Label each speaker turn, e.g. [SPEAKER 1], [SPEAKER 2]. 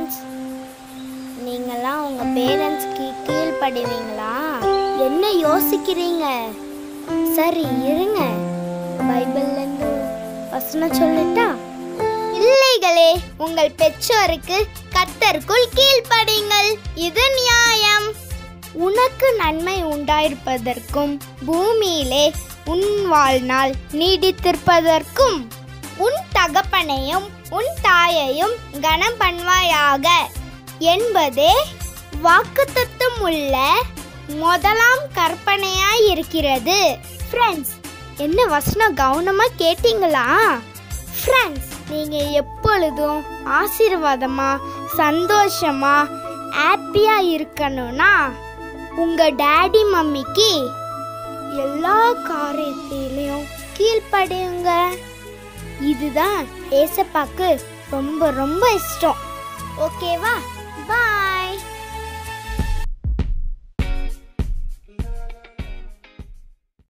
[SPEAKER 1] friends நீங்களாம் உங்க பேரண்ட்ஸ்க்கு கீழ்ப்படுவீங்களா என்ன யோசிக்கிறீங்க சரி இருங்க பைபிள்ல இருந்து வசனம் சொல்லட்டா பிள்ளைகளே உங்கள் பெற்றோருக்கு கத்தருக்குள் கீழ்ப்படிங்கள் இது நியாயம் உனக்கு நன்மை உண்டாயிருப்பதற்கும் பூமியிலே உன் வாழ்நாள் நீடித்திருப்பதற்கும் உன் தகப்பனையும் உன் தாயையும் கனம் பண்ணுவாயாக என்பதே வாக்குத்தத்தம் உள்ள முதலாம் கற்பனையாய் இருக்கிறது ஃப்ரெண்ட்ஸ் என்ன வசனம் கவனமா கேட்டீங்களா ஃப்ரெண்ட்ஸ் நீங்க எப்பொழுதும் ஆசீர்வாதமா சந்தோஷமா ஹாப்பியா இருக்கணும்னா உங்க டாடி மம்மிக்கு எல்லா காரியத்திலையும் கீழ்ப்படியுங்க இதுதான் ஏசப்பாக்கு ரொம்ப ரொம்ப இஷ்டம் ஓகேவா பாய்